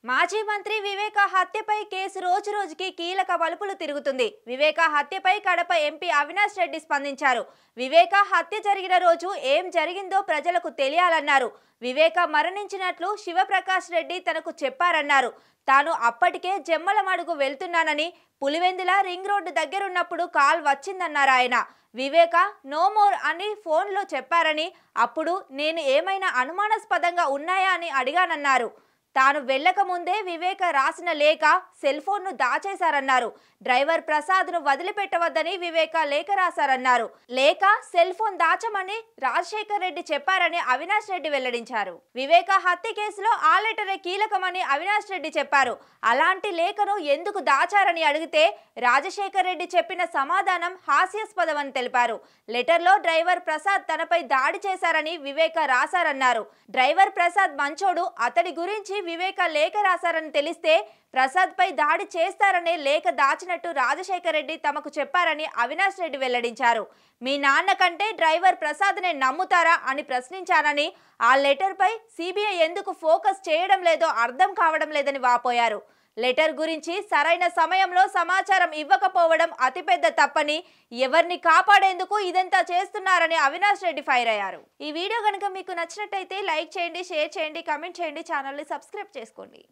మాజీ మంత్రి వివేక హత్యపై కేసు రోజు రోజుకి కీలక మలుపులు తిరుగుతుంది వివేక హత్యపై కడప ఎంపీ అవినాష్ రెడ్డి స్పందించారు వివేక హత్య జరిగిన రోజు ఏం జరిగిందో ప్రజలకు తెలియాలన్నారు వివేక మరణించినట్లు శివప్రకాష్ రెడ్డి తనకు చెప్పారన్నారు తాను అప్పటికే జమ్మలమడుగు వెళ్తున్నానని పులివెందుల రింగ్ రోడ్డు దగ్గరున్నప్పుడు కాల్ వచ్చిందన్నారు ఆయన వివేక నో మోర్ అని ఫోన్లో చెప్పారని అప్పుడు నేను ఏమైనా అనుమానాస్పదంగా ఉన్నాయా అని అడిగానన్నారు తాను వెళ్ళక ముందే వివేక రాసిన లేఖ సెల్ ఫోన్ను దాచేశారన్నారు డ్రైవర్ ప్రసాద్ను వదిలిపెట్టవద్దని వివేక లేఖ రాశారన్నారు లేఖ సెల్ ఫోన్ దాచమని రాజశేఖర్ రెడ్డి చెప్పారని అవినాష్ రెడ్డి వెల్లడించారు వివేక హత్య కేసులో ఆ లెటరే కీలకమని అవినాష్ రెడ్డి చెప్పారు అలాంటి లేఖను ఎందుకు దాచారని అడిగితే రాజశేఖర్ రెడ్డి చెప్పిన సమాధానం హాస్యాస్పదమని తెలిపారు లెటర్లో డ్రైవర్ ప్రసాద్ తనపై దాడి చేశారని వివేక రాశారన్నారు డ్రైవర్ ప్రసాద్ మంచోడు అతడి గురించి వివేక లేఖ రాశారని తెలిస్తే ప్రసాద్ పై దాడి చేస్తారనే లేఖ దాచినట్టు రాజశేఖర్ రెడ్డి తమకు చెప్పారని అవినాష్ రెడ్డి వెల్లడించారు మీ నాన్న కంటే డ్రైవర్ ప్రసాద్నే నమ్ముతారా అని ప్రశ్నించానని ఆ లెటర్ పై సిబిఐ ఎందుకు ఫోకస్ చేయడం లేదో అర్థం కావడం లేదని వాపోయారు లెటర్ గురించి సరైన సమయంలో సమాచారం ఇవ్వకపోవడం అతిపెద్ద తప్పని ఎవరిని కాపాడేందుకు ఇదంతా చేస్తున్నారని అవినాష్ రెడ్డి ఫైర్ అయ్యారు ఈ వీడియో కనుక మీకు నచ్చినట్టయితే లైక్ చేయండి షేర్ చేయండి కమెంట్ చేయండి ఛానల్ని సబ్స్క్రైబ్ చేసుకోండి